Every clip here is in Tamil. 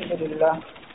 الحمد لله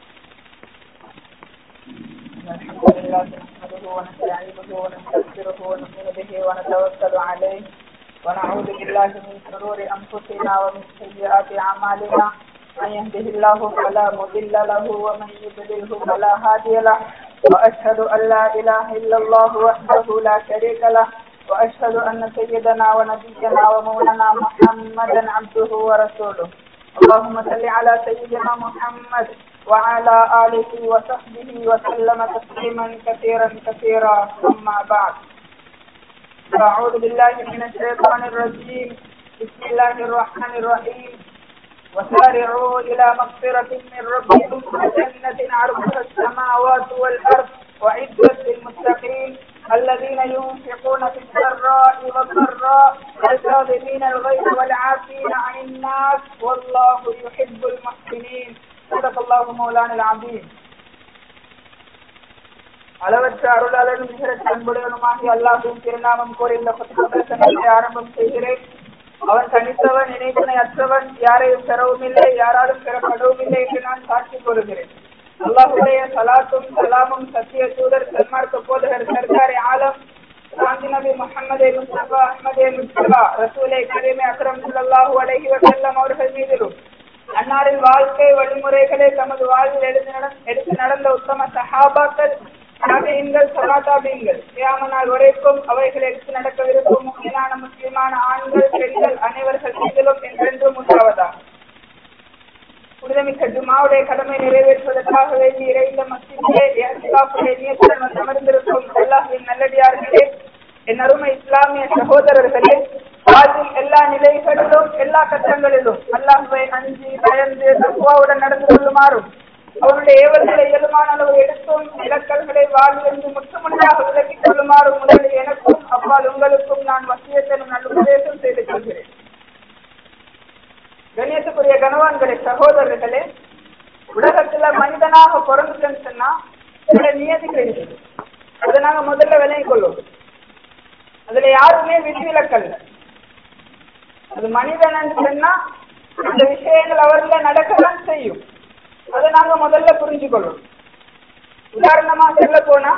الحمد لله نحمده ونستعينه ونستغفره ونؤمن به ونتوكل عليه ونعوذ بالله من شرور انفسنا ومن سيئات اعمالنا من يهده الله فلا مضل له ومن يضلله فلا هادي له واشهد ان لا اله الا الله وحده لا شريك له واشهد ان سيدنا ونبينا ومولانا محمدا عبده ورسوله اللهم صل على سيدنا محمد وعلى آله وصحبه وسلم تسليما كثيرا كثيرا أما بعد أعوذ بالله من الشيطان الرجيم بسم الله الرحمن الرحيم وسارعوا إلى مغفرة من ربكم وجنة عرضها السماوات والأرض وعدة للمتقين الذين ينفقون في السراء والضراء والكاظمين الغيظ والعافين عن الناس والله يحب المحسنين صدق الله مولانا العظيم அளவற்ற அருளாளனும் நிகர அன்புடையனுமாகி அல்லாஹின் திருநாமம் கோரி இந்த பிரசனத்தை ஆரம்பம் செய்கிறேன் அவன் தனித்தவன் நினைத்தனை அற்றவன் யாரையும் பெறவும் இல்லை யாராலும் பெறப்படவும் இல்லை என்று நான் சாட்சி கூறுகிறேன் அல்லாஹுடைய சலாத்தும் சலாமும் சத்திய தூதர் சன்மார்க்க போதகர் சர்தாரி ஆலம் சாந்தி நபி முகமது முஸ்தபா அஹமதே முஸ்தபா ரசூலை கரீமே அக்ரம் ஸல்லல்லாஹு அலைஹி வஸல்லம் அவர்கள் மீதிலும் அன்னாரின் வாழ்க்கை வழிமுறைகளை தமது வாழ்வில் எடுத்து நட- எடுத்து நடந்த உத்தம சஹாபாக்கள் தாபியீன்கள் சலாதாபியங்கள் கியாம நாள் வரைக்கும் அவைகளை எடுத்து நடக்கவிருக்கும் முக்கியமான முஸ்லிமான ஆண்கள் பெண்கள் அனைவர்கள் மீதிலும் என்றென்றும் உண்டாவதா புனிதமிக்க ஜுமாவுடைய கடமை நிறைவேற்றுவதற்காக வேண்டி இறைந்த மத்தியிலே இயற்காப்புடைய நியத்துடன் வந்து அமர்ந்திருக்கும் அல்லாஹின் நல்லடியார்களே என் அருமை இஸ்லாமிய சகோதரர்களே வாழ்வில் எல்லா நிலைகளிலும் எல்லா கட்டங்களிலும் அல்லாஹுவை அஞ்சி பயந்து தக்குவாவுடன் நடந்து கொள்ளுமாறும் அவருடைய ஏவல்களை இயலுமான அளவு எடுத்தும் இலக்கல்களை வாழ்விலிருந்து முற்றுமுடியாக விலக்கிக் கொள்ளுமாறும் முதலில் எனக்கும் அப்பால் உங்களுக்கும் நான் வசியத்தனும் நல்ல உபதேசம் செய்து கொள்கிறேன் கண்ணியத்துக்குரிய கணவான்களே சகோதரர்களே உலகத்துல மனிதனாக பிறந்துட்டேன்னு சொன்னா சில நியதிகள் இருக்குது அதை நாங்க முதல்ல விலகிக் கொள்வோம் அதுல யாருமே விதிவிலக்கல்ல அது மனிதன் சொன்னா அந்த விஷயங்கள் அவர்ல நடக்கதான் செய்யும் அதை நாங்க முதல்ல புரிஞ்சுக்கொள்வோம் உதாரணமா சொல்ல போனா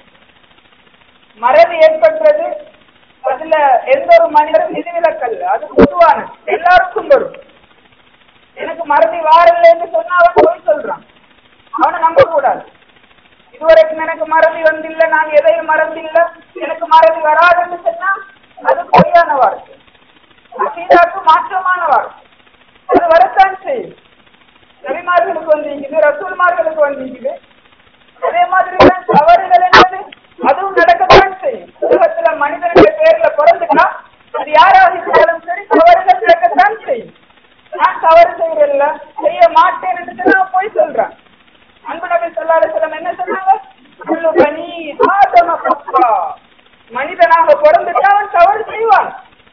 மறதி ஏற்பட்டது அதுல எந்த ஒரு மனிதரும் விதிவிலக்கல்ல அது பொதுவானது எல்லாருக்கும் வரும் எனக்கு மறதி வாரலன்னு சொன்னா அவன் போய் சொல்றான் அவனை நம்ப கூடாது இதுவரைக்கும் எனக்கு மறதி வந்தில்ல நான் எதையும் மறந்தில்ல எனக்கு மறதி வராதுன்னு சொன்னா அது பொய்யான வார்த்தை அசீதாக்கு மாற்றமான வார்த்தை அது வரத்தான் செய்யும் நபிமார்களுக்கு வந்திருக்குது ரசூல்மார்களுக்கு வந்திருக்குது அதே மாதிரி தான் தவறுகள் என்பது அதுவும் நடக்கத்தான் செய்யும் உலகத்துல மனிதனுடைய பேர்ல பிறந்துட்டா அது யாராக இருந்தாலும் சரி தவறுகள் நடக்கத்தான் செய்யும் நான் தவறு செய்யறதில்ல செய்ய மாட்டேன் என்று நான் போய் சொல்றேன் அன்பு நபி சொல்லாத சிலம் என்ன சொன்னாங்க குல்லு பனி ஆதம பப்பா மனிதனாக பிறந்துட்டா அவன் தவறு செய்வான்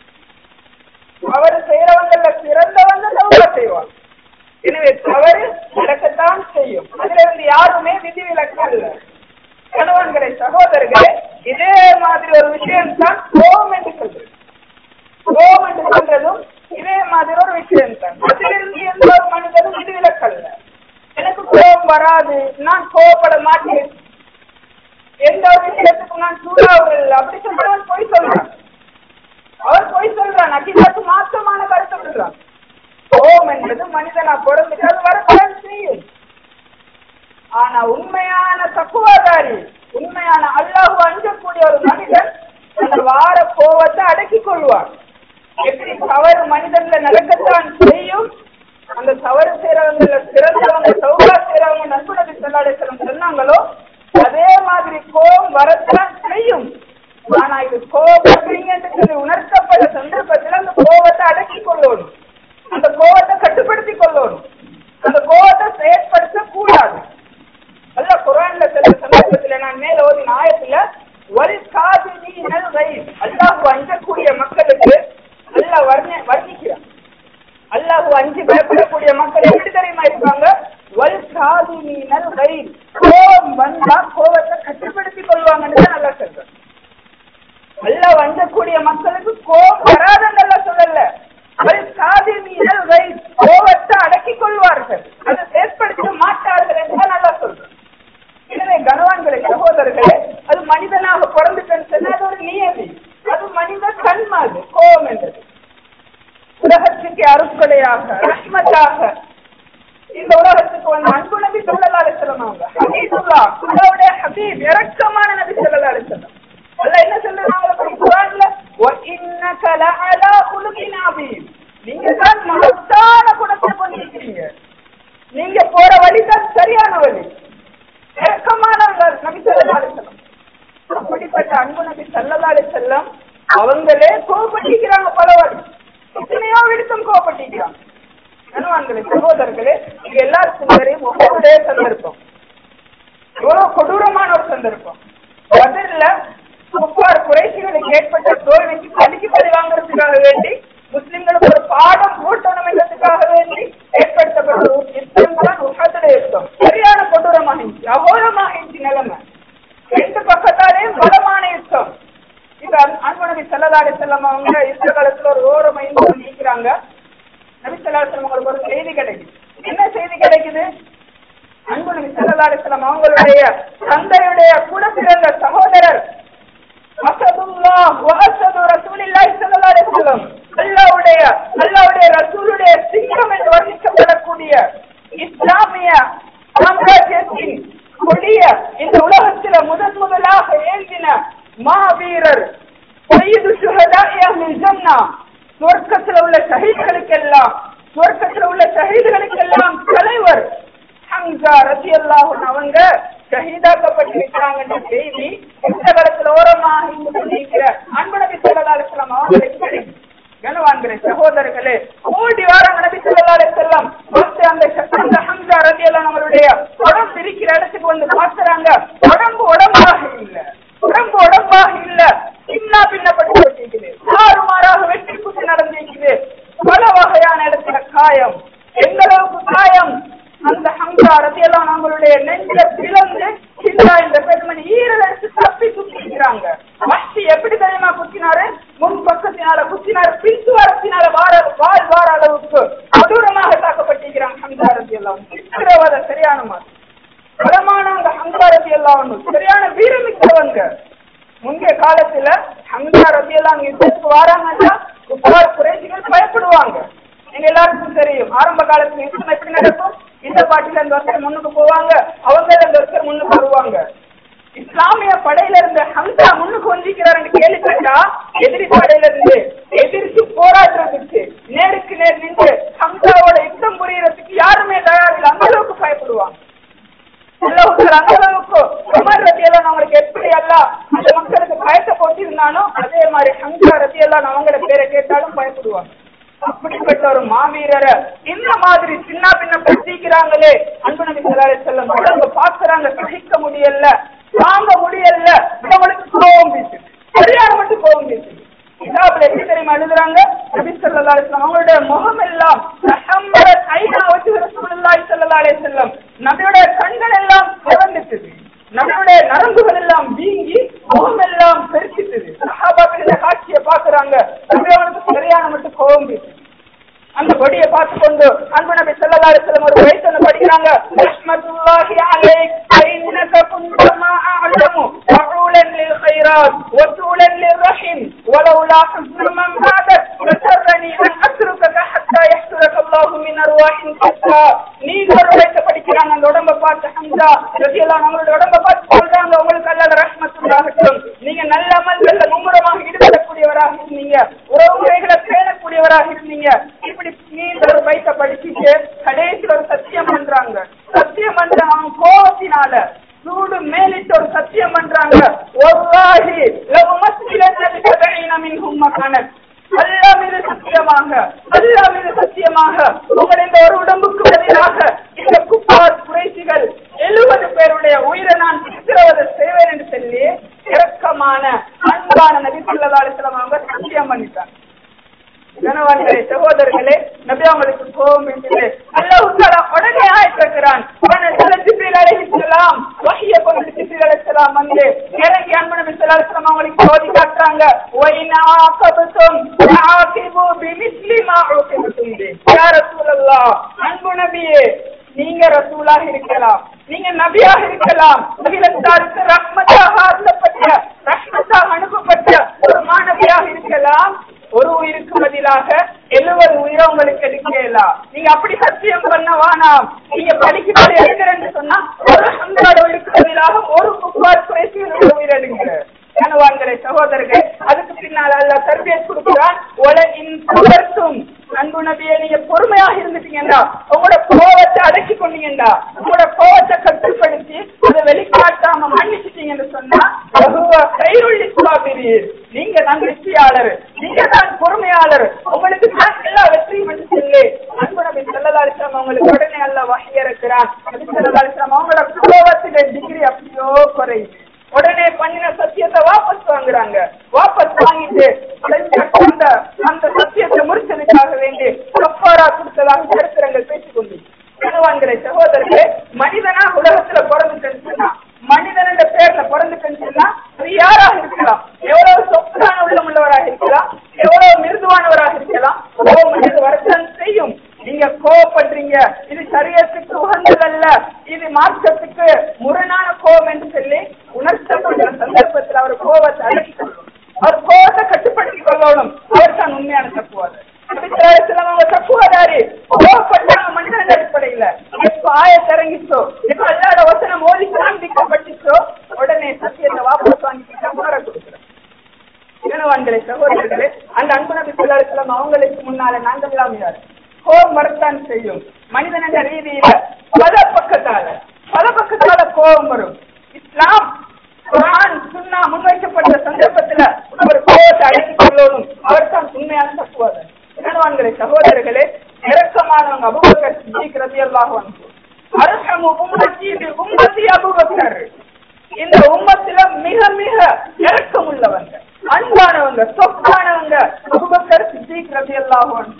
தவறு செய்யறவங்கள்ல சிறந்தவங்க தவறு செய்வான் எனவே தவறு நடக்கத்தான் செய்யும் அதுல இருந்து யாருமே விதிவிலக்கு அல்ல கணவன்களை சகோதரர்களே இதே மாதிரி ஒரு விஷயம் தான் கோபம் என்று சொல்றது கோபம் என்று சொல்றதும் இதே மாதிரி ஒரு விஷயம் தான் அதிலிருந்து எந்த ஒரு மனிதனும் விதிவிலக்கல்ல எனக்கு கோபம் வராது நான் கோபப்பட மாட்டேன் எந்த ஒரு விஷயத்துக்கும் நான் சூடாவதில்லை அப்படி சொல்றவன் பொய் சொல்றான் அவர் பொய் சொல்றான் அகிலாக்கு மாற்றமான கருத்து சொல்றான் கோபம் என்பது மனிதனா பிறந்துட்டு அது வரத்தான் செய்யும் ஆனா உண்மையான தக்குவாதாரி உண்மையான அல்லாஹ் அஞ்சக்கூடிய ஒரு மனிதன் அந்த வார கோபத்தை அடக்கிக் கொள்வார் எப்படி தவறு மனிதன்ல நடக்கத்தான் செய்யும் அந்த தவறு செய்யறவங்கள சிறந்தவங்க சௌகா செய்யறவங்க நண்பனபி சொல்லாடேஸ்வரம் சொன்னாங்களோ அதே மாதிரி கோபம் வரத்தான் செய்யும் ஆனா இது கோபப்படுறீங்கன்னு சொல்லி உணர்த்தப்பட்ட சந்தர்ப்பத்தில் அந்த கோபத்தை அடக்கிக் கொள்ளணும் அந்த கோபத்தை கட்டுப்படுத்திக் கொள்ளணும் அந்த கோபத்தை செயற்படுத்த கூடாது அல்ல குரான்ல சில சந்தர்ப்பத்துல நான் மேல ஓதின ஆயத்துல ஒரு காது நீ அல்லாஹ் அஞ்சக்கூடிய மக்களுக்கு அல்லாஹ் வர்ண வர்ணிக்கிறான் அல்லாஹ் அஞ்சு பயப்படக்கூடிய மக்கள் எப்படி தெரியுமா இருப்பாங்க வல் காது நீ நல் கோபம் வந்தா கோபத்தை கட்டுப்படுத்திக் கொள்வாங்கன்னு தான் நல்லா சொல்றேன் அல்லாஹ் வஞ்சக்கூடிய மக்களுக்கு கோபம் வராதுன்னு நல்லா சொல்லல அவள் காதில் மீதல் வை கோபத்தை அடக்கிக் கொள்வார்கள் அதை செயற்படுத்த கருணையாக ரஹ்மத்தாக இந்த உலகத்துக்கு வந்த அன்பு நபி ஸல்லல்லாஹு அலைஹி வஸல்லம் அவங்க ஹபீபுல்லாஹ் அல்லாஹ்வுடைய ஹபீப் இரக்கமான நபி ஸல்லல்லாஹு அலைஹி வஸல்லம் அல்லாஹ் என்ன சொல்றாங்க குர்ஆன்ல வ இன்னக லஅலா குலுகின் அதீம் நீங்க தான் மகத்தான குணத்தை கொண்டிருக்கிறீங்க நீங்க போற வழி தான் சரியான வழி இரக்கமானவங்க நபி ஸல்லல்லாஹு அலைஹி வஸல்லம் அப்படிப்பட்ட அன்பு நபி ஸல்லல்லாஹு அலைஹி வஸல்லம் அவங்களே கோபப்பட்டிருக்கிறாங்க பல வாட்டி எத்தனையோ விடுத்தம் கோபப்பட்டிருக்கிறாங்க கணவான்களே சகோதரர்களே இது எல்லாருக்கும் தெரியும் ஒவ்வொருடைய சந்தர்ப்பம் எவ்வளவு கொடூரமான ஒரு சந்தர்ப்பம் பதில்ல முப்பார் குறைசிகளுக்கு ஏற்பட்ட தோல்விக்கு பலிக்கு பலி வாங்குறதுக்காக வேண்டி முஸ்லிம்களுக்கு ஒரு பாடம் ஊட்டணும் என்றதுக்காக வேண்டி ஏற்படுத்தப்பட்ட ஒரு யுத்தம் தான் உஹதுடைய யுத்தம் சரியான கொடூரமாக இருந்துச்சு அகோரமாக இருந்துச்சு நிலைமை ரெண்டு பக்கத்தாலேயும் பலமான யுத்தம் இது அன்பனபி செல்லதாடி செல்லம் அவங்க யுத்த காலத்துல ஒரு ஓரமா இருந்து நீக்கிறாங்க நபிசல்லாஸ்லம் உங்களுக்கு ஒரு செய்தி கிடைக்குது என்ன செய்தி கிடைக்குது அன்பு நபி சல்லாஸ்லம் அவங்களுடைய தந்தையுடைய கூட பிறந்த சகோதரர் அசதுல்லா வஹசது ரசூலில்லாஹி ஸல்லல்லாஹு அலைஹி வஸல்லம் அல்லாஹ்வுடைய அல்லாஹ்வுடைய ரசூலுடைய சிங்கம் என்று வர்ணிக்கப்படக்கூடிய இஸ்லாமிய சாம்ராஜ்யத்தின் கொடிய இந்த உலகத்தில முதன் முதலாக ஏந்தின மாவீரர் சையது சுஹதாஇ அஹ்லில் ஜன்னா சுவர்க்கத்தில் உள்ள ஷஹீதுகளுக்கெல்லாம் சுவர்க்கத்தில் உள்ள ஷஹீதுகளுக்கெல்லாம் தலைவர் ஹம்சா ரதி அவங்க ஷஹீதாக்கப்பட்டிருக்கிறாங்க என்ற செய்தி இந்த காலத்தில் ஓரமாக இருந்து கொண்டிருக்கிற அன்பு நபி ஸல்லல்லாஹு அலைஹி வஸல்லம் அவர்களுக்கு தெரியும் கனவான்களே சகோதரர்களே ஓடி வாரம் நபி ஸல்லல்லாஹு அலைஹி வஸல்லம் வந்து அந்த அந்த ஹம்சா ரதி அவருடைய உடம்பு இருக்கிற இடத்துக்கு வந்து பார்க்கறாங்க உடம்பு உடம்பாக இல்ல உடம்பு உடம்பாக இல்ல சின்ன பின்னப்பட்டு கொண்டிருக்குது மாறாக வெற்றி குத்து நடந்திருக்குது பல வகையான இடத்துல காயம் எந்த அளவுக்கு காயம் அந்த ஹம்சா ரத்தியெல்லாம் நம்மளுடைய நெஞ்சில பிளந்து சிந்தா இந்த பெண்மணி ஈரல் எடுத்து தப்பி குத்திக்கிறாங்க வட்டி எப்படி தெரியுமா குத்தினாரு முன் பக்கத்தினால குத்தினாரு பின்சுவாரத்தினால வார வால் வார அளவுக்கு கொடூரமாக தாக்கப்பட்டிருக்கிறாங்க ஹம்சா ரத்தியெல்லாம் சித்திரவதை சரியான மாதிரி பலமான அந்த ஹம்சா ரத்தியெல்லாம் ஒண்ணு சரியான வீரமிக்கவங்க முந்தைய காலத்துல ஹம்சா ரத்தியெல்லாம் யுத்தத்துக்கு வராங்கன்னா குப்பார் குறைசிகள் பயப்படுவாங்க எங்க எல்லாருக்கும் தெரியும் ஆரம்ப காலத்துல யுத்தம் எப்படி நடக்கும் இந்த பாட்டில இந்த ஒருத்தர் முன்னுக்கு போவாங்க அவங்க இந்த ஒருத்தர் முன்னுக்கு வருவாங்க இஸ்லாமிய படையில இருந்த ஹம்சா முன்னுக்கு வந்திருக்கிறாருன்னு கேள்விப்பட்டா எதிரி படையில இருந்து எதிர்த்து போராடுறதுக்கு நேருக்கு நேர் நின்று ஹம்சாவோட யுத்தம் புரியறதுக்கு யாருமே தயாரில்லை அந்த அளவுக்கு பயப்படுவாங்க அல்லாஹ் அந்த அளவுக்கு உமர் ரத்தியெல்லாம் அவங்களுக்கு எப்படி எல்லாம் அந்த மக்களுக்கு பயத்தை போட்டிருந்தானோ அதே மாதிரி ஹம்சா ரத்தியெல்லாம் அவங்கள பேரை கேட்டாலும் பயப்படுவாங்க அப்படிப்பட்ட ஒரு மாவீரரை இந்த மாதிரி சின்ன பின்ன படுத்திக்கிறாங்களே அன்பு நபி ஸல்லல்லாஹு செல்லம் அவங்க பாக்குறாங்க சகிக்க முடியல தாங்க முடியல அவங்களுக்கு கோபம் பேசுது சரியான மட்டும் கோபம் பேசுது கிதாபுல எப்படி தெரியுமா எழுதுறாங்க நபி ஸல்லல்லாஹு அலைஹி வஸல்லம் அவங்களுடைய முகம் எல்லாம் தஹம்மரத் ஐனா வஜ்ஹு ரசூலுல்லாஹி ஸல்லல்லாஹு அலைஹி வஸல்லம் நபியுடைய கண்கள் எல்லாம் சிவந்துட்டது நபியுடைய நரம்புகள் எல்லாம் வீங்கி முகம் எல்லாம் பெருக்கிட்டது சஹாபாக்கள் இந்த காட்சியை பாக்குறாங்க நபி அவனுக்கு சரியான மட்டும் கோபம் பேசுது அந்த கொடியை பார்த்து கொண்டு அன்பு நபி ஸல்லல்லாஹு அலைஹி வஸல்லம் ஒரு வயசுல படிக்கிறாங்க ரஹ்மத்துல்லாஹி அலைக் இன்னக குன்த மா அஅலமு வஉலன் லில் கைராத் வஸூலன் லிர் ரஹிம் ولولا حزن من بعدك لسرني ان اتركك حتى يحشرك الله من ارواح كثا நீங்க ஒரு வயசு படிக்கிறாங்க அந்த உடம்ப பார்த்து ஹம்சா ரதியல்லாஹு நம்மளோட உடம்ப பார்த்து சொல்றாங்க உங்களுக்கு அல்லாஹ் ரஹ்மத்துல்லாஹட்டும் நீங்க நல்ல அமல்கள்ல மும்முரமாக ஈடுபடக்கூடியவராக இருந்தீங்க உறவு முறைகளை பேணக்கூடியவராக இருந்தீங்க இப்படி நீண்ட ஒரு வயசை படிச்சுட்டு கடைசியில் ஒரு சத்தியம் பண்றாங்க சத்தியம் பண்ற அவன் கோபத்தினால சூடு மேலிட்டு ஒரு சத்தியம் பண்றாங்க ஒருவாகி அல்லா மீது சத்தியமாக அல்லா மீது சத்தியமாக உங்கள் இந்த ஒரு உடம்புக்கு பதிலாக இந்த குப்பார் குறைசிகள் எழுபது பேருடைய உயிரை நான் சித்திரவதை செய்வேன் என்று சொல்லி இரக்கமான அன்பான நபி ஸல்லல்லாஹு அலைஹி வஸல்லம் அவங்க சத்தியம் பண்ணிட்டாங்க கனவான்களே சகோதரர்களே நபி அவங்களுக்கு கோபம் இருந்தது அல்லாஹ் தஆலா உடனே ஆயத்துக்கிறான் அவனை சில ஜிப்ரீல் அலைஹிஸ்ஸலாம் வஹிய கொண்டு ஜிப்ரீல் அலைஹிஸ்ஸலாம் வந்து இறங்கி அன்பு நபி ஸல்லல்லாஹு அலைஹி வஸல்லம் அவங்களுக்கு ஓதி காட்டுறாங்க வ இன் ஆகபதும் ஆகிபு பிமிஸ்லி மா உகிபதும் பி யா ரசூலல்லாஹ் அன்பு நபியே நீங்க ரசூலாக இருக்கலாம் நீங்க நபியாக இருக்கலாம் நபிலத்தாருக்கு ரஹ்மத்தாக அருளப்பட்ட ரஹ்மத்தாக அனுப்பப்பட்ட ஒரு மாணவியாக இருக்கலாம் ஒரு உயிருக்கு பதிலாக எழுபது உயிரை உங்களுக்கு எடுக்கலாம் நீங்க அப்படி சத்தியம் பண்ண வேணாம் நீங்க படிக்கிறது எடுக்கிறேன்னு சொன்னா ஒரு ஹம்தாட இருக்கிறதாக ஒரு குப்பார் குறைசிகளுடைய உயிர் எடுங்க கனவான்களே சகோதரர்களே அதுக்கு பின்னால் அல்ல தர்பியை கொடுக்கிறான் உலகின் பகர்த்தும் அன்பு நபியை நீங்க பொறுமையாக இருந்துட்டீங்கடா உங்களோட கோவத்தை அடக்கி கொண்டீங்கடா உங்களோட கோவத்தை கட்டுப்படுத்தி அதை வெளிக்காட்டாம மன்னிச்சிட்டீங்கன்னு சொன்னா பகுவ கைருள்ளி சுவாபிரியர் நீங்க தான் வெற்றியாளர் நீங்க தான் பொறுமையாளர் உங்களுக்கு தான் எல்லா வெற்றியும் என்று சொல்லி அன்பு நபி செல்லதாரிசம் அவங்களுக்கு உடனே அல்ல வகை இருக்கிறான் நபி செல்லதாரிசம் அவங்களோட கோவத்தில டிகிரி அப்படியோ குறையுது உடனே பண்ணின சத்தியத்தை வாபஸ் வாங்குறாங்க வாபஸ் வாங்கிட்டு அந்த அந்த சத்தியத்தை முறிச்சதுக்காக வேண்டி கப்பாரா கொடுத்ததாக சரித்திரங்கள் பேசிக் கொண்டு கனவான்கிற சகோதரர்களே மனிதனா உலகத்துல பிறந்துட்டேன்னு சொன்னா மனிதன் என்ற பேர்ல பிறந்துட்டேன்னு சொன்னா அது யாராக இருக்கலாம் எவ்வளவு சொத்தான உள்ளம் உள்ளவராக இருக்கலாம் எவ்வளவு மிருதுவானவராக இருக்கலாம் கோபம் இது வரத்தான் செய்யும் நீங்க கோவப்படுறீங்க இது சரியத்துக்கு உகந்ததல்ல இது மார்க்கத்துக்கு முரணான கோபம் என்று சொல்லி உணர்த்தப்படுற சந்தர்ப்பத்தில் அவர் கோபத்தை அடக்கிக் கொள்ளணும் அவர் கோபத்தை கட்டுப்படுத்திக் கொள்ளணும் அவர் தான் உண்மையான தப்புவாதர் அவங்க தப்புவதாரி கோபப்பட்டாங்க மனிதன் அடிப்படையில எப்ப ஆயத்தை இறங்கிச்சோ எப்ப அல்லாத வசனம் ஓதி காண்பிக்கப்பட்டுச்சோ உடனே சத்தியத்தை வாபஸ் வாங்கி கம்மார கொடுக்குறோம் இனவான்களே சகோதரர்களே அந்த அன்பு நபி சொல்லாருக்கலாம் அவங்களுக்கு முன்னால நாங்கள் எல்லாம் யாரு கோபம் வரத்தான் செய்யும் மனிதன் என்ற ரீதியில பல பக்கத்தால பல பக்கத்தால கோபம் வரும் இஸ்லாம் குரான் சுன்னா முன்வைக்கப்பட்ட சந்தர்ப்பத்துல அவர் கோபத்தை அடக்கிக் கொள்ளணும் அவர் தான் உண்மையான தத்துவாதர் இனவான்களே சகோதரர்களே இறக்கமானவங்க அபுபக்கர் சித்திக் ரதியல்லாஹு அன்ஹு அர்ஹமு உம்மத்தி பி உம்மத்தி அபுபக்கர் இந்த உம்மத்தில மிக மிக இறக்கம் உள்ளவங்க அன்பானவங்க சொத்தானவங்க அபுபக்கர் சித்திக் ரதியல்லாஹு அன்ஹு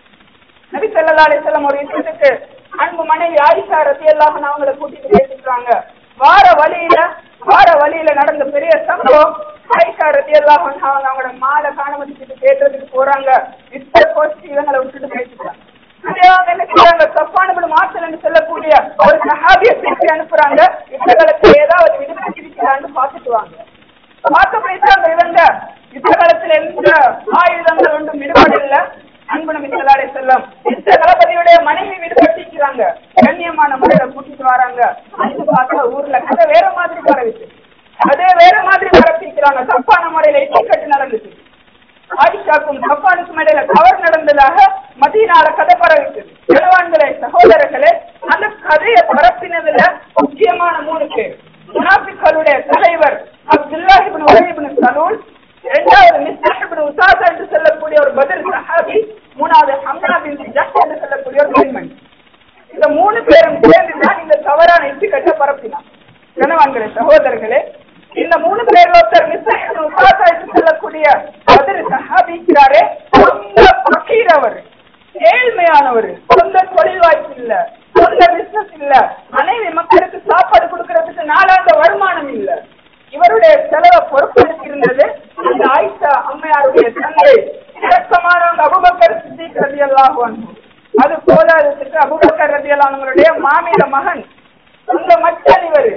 நபி ஸல்லல்லாஹு அலைஹி வஸல்லம் ஒரு விஷயத்துக்கு அன்பு மனைவி ஆயிஷா ரதியல்லாஹு அன்ஹா அவங்களை கூட்டிட்டு பேசிக்கிறாங்க வார வழியில வார வழியில நடந்த பெரிய சம்பவம் ஆயிஷா ரதியல்லாஹு அன்ஹா அவங்க அவங்களோட மாலை காணமதிச்சுட்டு கேட்டதுக்கு போறாங்க இத்த கோஷ்டி இவங்களை விட்டுட்டு பேசிக்கிறாங்க அதே அவங்க என்ன செய்றாங்க தப்பான மாசல் என்று சொல்லக்கூடிய ஒரு சஹாபிய பேசி அனுப்புறாங்க இவங்களுக்கு ஏதாவது விடுபட்டிருக்கிறான்னு பார்த்துட்டு வாங்க பார்க்க போயிட்டாங்க இவங்க இந்த காலத்துல எந்த ஆயுதங்கள் ஒன்றும் விடுபடல அன்பு நபி ஸல்லல்லாஹு அலைஹி வஸல்லம் இந்த தளபதியுடைய மனைவி விடுபட்டிருக்கிறாங்க கண்ணியமான முறையில கூட்டிட்டு வராங்க வந்து பார்த்தா ஊர்ல கதை வேற மாதிரி பரவிச்சு அதே வேற மாதிரி பரப்பிக்கிறாங்க தப்பான முறையில இடிக்கட்டு நடந்துச்சு ஆயிஷாக்கும் சப்பானுக்கும் இடையில கவர் நடந்ததாக மதீனால கதை பரவிச்சு இளவான்களே சகோதரர்களே அந்த கதையை பரப்பினதுல முக்கியமான மூணு பேர் முனாபிக்களுடைய தலைவர் அப்துல்லாஹ் இப்னு உபை இப்னு சலூல் இரண்டாவது மிஸ்தாஹ் இப்னு உசாசா என்று சொல்லக்கூடிய ஒரு பதில் சஹாபி மூணாவது ஹம்னா பின் ஜஹ் என்று சொல்லக்கூடிய ஒரு பெண்மணி இந்த மூணு பேரும் சேர்ந்து தான் இந்த தவறான இட்டுக்கட்டை பரப்பினார் கணவான்களே சகோதரர்களே இந்த மூணு பேர் ஒருத்தர் மிஸ்தாஹ் இப்னு உசாசா என்று சொல்லக்கூடிய பதில் சஹாபிக்கிறாரே சொந்த பக்கீர் அவர் ஏழ்மையானவர் சொந்த தொழில் வாய்ப்பு இல்ல சொந்த பிசினஸ் இல்ல மனைவி மக்களுக்கு சாப்பாடு கொடுக்கறதுக்கு நாளாந்த வருமானம் இல்ல இவருடைய செலவை பொறுப்பெடுத்து இருந்தது அந்த ஆயிஷா அம்மையாருடைய தந்தை இறக்கமானவங்க அபுபக்கர் சித்திக் ரதி அல்லாஹ் அது போதாததுக்கு அபுபக்கர் ரதி அல்லாஹங்களுடைய மாமிட மகன் சொந்த மச்சான் இவர்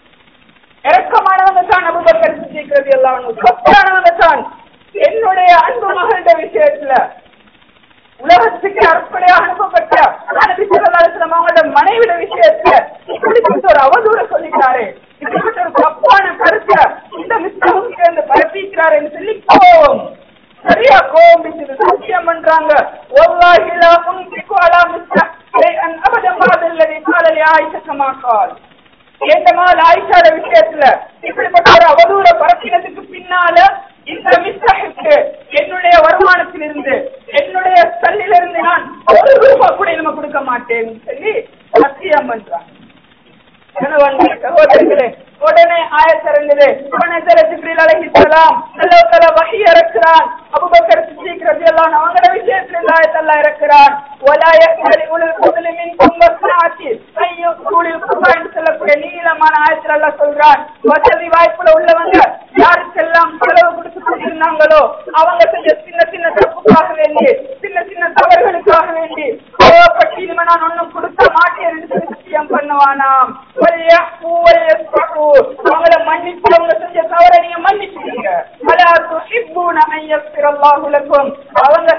இறக்கமானவங்க தான் அபுபக்கர் சித்திக் ரதி அல்லாஹ் சொத்தானவங்க தான் என்னுடைய அன்பு மகளுடைய விஷயத்துல உலகத்துக்கு அற்புடையா அனுப்பப்பட்ட நபி ஸல்லல்லாஹு அலைஹி வஸல்லம் அவங்களோட மனைவிட விஷயத்துல இப்படிப்பட்ட ஒரு அவதூற சொல்லிட்டாரு இப்படிப்பட்ட ஒரு தப்பான கருத்தை இந்த மிஸ்டரும் சேர்ந்து பரப்பிக்கிறாரு என்று சொல்லி கோபம் சரியா கோபம் பிடிச்சது சத்தியம் பண்றாங்க வல்லாஹி லா உன்பிகு அலா மிஸ்டா ஷைஅன் அபதன் பாதல்லதி கால லி ஆயிஷா கமா கால் ஏண்டமால் ஆயிஷாட விஷயத்துல இப்படிப்பட்ட ஒரு அவதூற பரப்பினதுக்கு பின்னால இந்த மிஸ்டாஹுக்கு என்னுடைய வருமானத்திலிருந்து என்னுடைய சல்லிலிருந்து நான் ஒரு ரூபாய் கூட நம்ம கொடுக்க மாட்டேன்னு சொல்லி சத்தியம் பண்றாங்க கணவன்களே, சகோதரர்களே உடனே ஆயத்திறந்தது உடனே ஜிப்ரீல் அலைஹிஸ்ஸலாம் அல்லாஹ் தஆலா வஹி இறக்குறான் அபூபக்கர் சித்திக் ரலியல்லாஹு அன்ஹு அவங்களோட விஷயத்துல இந்த ஆயத்தெல்லாம் இறக்குறான் வலா யஹ்தலி உலுல் ஃபضل மின்கும் வஸ்ஸாத்தி ஐயோ கூலில் குர்ஆன் சொல்லக்கூடிய நீளமான ஆயத்துல அல்லாஹ் சொல்றான் வசதி வாய்ப்புல உள்ளவங்க யாருக்கெல்லாம் செலவு கொடுத்து கொண்டிருந்தாங்களோ அவங்க செஞ்ச சின்ன சின்ன தப்புக்காக வேண்டி சின்ன சின்ன தவறுகளுக்காக வேண்டி கோவப்பட்டு இனிமே நான் ஒண்ணும் கொடுக்க மாட்டேன் என்று சொல்லி சத்தியம் பண்ணுவானாம் வல்யஹ்ஃபு வல்யஸ்ஃபஹு. அவங்கள மன்னிச்சு அவங்க செஞ்ச தவறை நீங்க மன்னிச்சுக்கீங்க அலா துஹிப்பூன அன் யக்ஃபிரல்லாஹு லக்கும் அவங்க செஞ்ச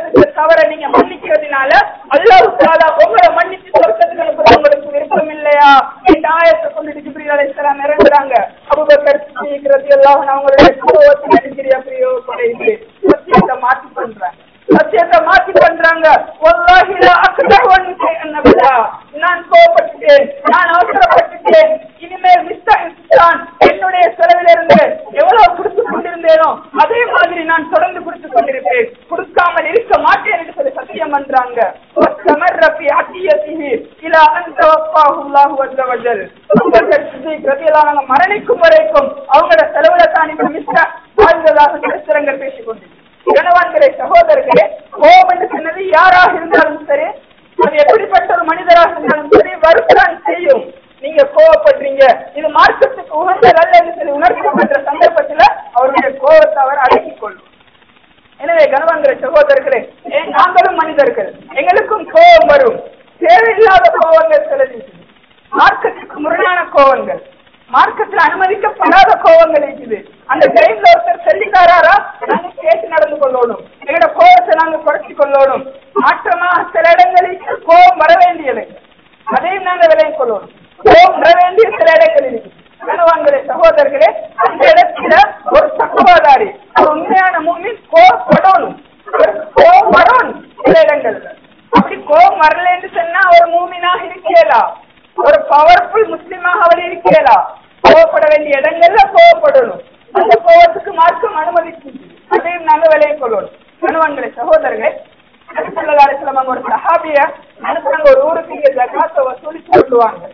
தவற நீங்க மன்னிக்கிறதுனால அல்லாஹ் தாலா உங்களை மன்னிச்சு சொர்க்கத்துக்கு அனுப்புறது உங்களுக்கு விருப்பம் இல்லையா இந்த ஆயத்தை கொண்டு ஜிப்ரீல் அலைஹிஸ்ஸலாம் இறங்குறாங்க அபூபக்கர் சித்திக் ரலியல்லாஹு அன்ஹு அவங்களுடைய கோவத்தை நெருங்கிய பிரயோகப்படுது சத்தியத்தை மாற்றி பண்றாங்க சத்தியத்தை மாற்றி பண்றாங்க வல்லாஹி லா அக்தஹுன் ஷைஅன் அபதா நான் கோபப்பட்டுட்டேன் நான் அவசரப்பட்டுட்டேன் இனிமேல் மிஸ்தான் என்னுடைய செலவிலிருந்து எவ்வளவு கொடுத்து கொண்டிருந்தேனோ அதே மாதிரி நான் தொடர்ந்து கொடுத்து கொண்டிருப்பேன் கொடுக்காமல் இருக்க மாட்டேன் என்று சொல்லி சத்தியம் பண்றாங்க واستمر في عطيته الى ان توفاه الله عز وجل அபூபக்கர் சித்திக் ரலியல்லாஹு அன்ஹு மரணிக்கும் வரைக்கும் அவங்களோட செலவுல தான் இந்த மிஸ்டர் வாழ்ந்ததாக சரித்திரங்கள் பேசிக் கொண்டிருக்கிறது கணவான்களே சகோதரர்களே கோபம் என்று சொன்னது யாராக இருந்தாலும் சரி அது எப்படிப்பட்ட ஒரு மனிதராக இருந்தாலும் சரி வருத்தான் செய்யும் நீங்க கோவப்படுறீங்க இது மார்க்கத்துக்கு உகந்தது அல்ல என்று சொல்லி உணர்த்தப்பட்ட சந்தர்ப்பத்துல அவருடைய கோபத்தை அவர் அடக்கிக் கொள்ளும் எனவே கனவான்களே சகோதரர்களே ஏன் நாங்களும் மனிதர்கள் எங்களுக்கும் கோபம் வரும் தேவையில்லாத கோபங்கள் சிலது இருக்குது. மார்க்கத்துக்கு முரணான கோபங்கள் மார்க்கத்தில் அனுமதிக்கப்படாத கோபங்கள் இருக்குது அந்த டைம்ல ஒருத்தர் சொல்லிக்காரா நாங்க கேட்டு நடந்து கொள்ளணும் எங்களோட கோபத்தை நாங்க குறைச்சி கொள்ளணும் மாற்றமா சில இடங்களில் கோபம் வர வேண்டியது அதையும் நாங்க விலையை கொள்ளணும் கோபம் வர வேண்டிய சில இடங்கள் இருக்குது கனவான்களே சகோதரர்களே அந்த இடத்துல ஒரு தக்குவாதாரி ஒரு உண்மையான மூமின் கோபப்படணும் ஒரு கோபம் வரணும் சில இடங்கள்ல அப்படி கோபம் வரலன்னு சொன்னா ஒரு மூமினாக இருக்கலா ஒரு பவர்ஃபுல் முஸ்லிமாக அவர் இருக்கலா கோவப்பட வேண்டிய இடங்கள்ல கோவப்படணும் அந்த கோவத்துக்கு மார்க்கம் அனுமதிக்குது அதையும் நாங்க விலையை கொள்ளணும் கணவன்களே சகோதரர்களே நபிசல்லாஸ்லாம் அவங்க ஒரு சஹாபிய அனுப்புறாங்க ஒரு ஊருக்கு இங்க ஜக்காத்தை வசூலிச்சு கொள்ளுவாங்க